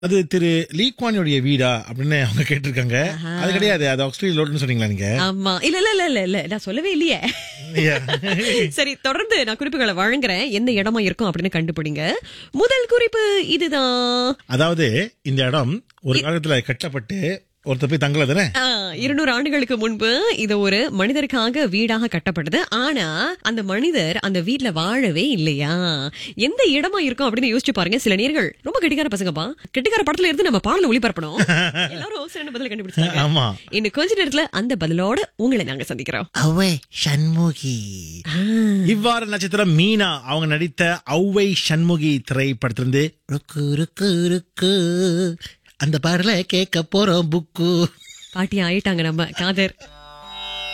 அது திரு லீக்வானியோடைய வீடா அப்படின்னு அவங்க கேட்டிருக்காங்க அது கிடையாது அது ஆக்ஸ்ட்ரேலியா லோட்னு சொன்னீங்களா நீங்க ஆமா இல்ல இல்ல இல்ல இல்ல இல்ல நான் சொல்லவே இல்லையே Yeah. சரி தொடர்ந்து நான் குறிப்புகளை வழங்குறேன் எந்த இடமா இருக்கும் அப்படின்னு கண்டுபிடிங்க முதல் குறிப்பு இதுதான் அதாவது இந்த இடம் ஒரு காலத்துல கட்டப்பட்டு ஒருத்தர் போய் தங்கல தானே ஆ, இருநூறு ஆண்டுகளுக்கு முன்பு இது ஒரு மனிதருக்காக வீடாக கட்டப்பட்டது ஆனா அந்த மனிதர் அந்த வீட்ல வாழவே இல்லையா எந்த இடமா இருக்கும் அப்படின்னு யோசிச்சு பாருங்க சில நேர்கள் ரொம்ப கெட்டிக்கார பசங்கப்பா கெட்டிக்கார படத்துல இருந்து நம்ம பாடல ஒளிபரப்பணும் எல்லாரும் சிறந்த பதில கண்டுபிடிச்சாங்க ஆமா இன்னும் கொஞ்ச நேரத்துல அந்த பதிலோட உங்களை நாங்க சந்திக்கிறோம் அவ்வை சண்முகி இவ்வாறு நட்சத்திரம் மீனா அவங்க நடித்த ஔவை சண்முகி திரைப்படத்திலிருந்து ருக்கு ருக்கு ருக்கு அந்த பாடல கேட்க போறோம் புக்கு பாட்டி ஆயிட்டாங்க நம்ம காதர்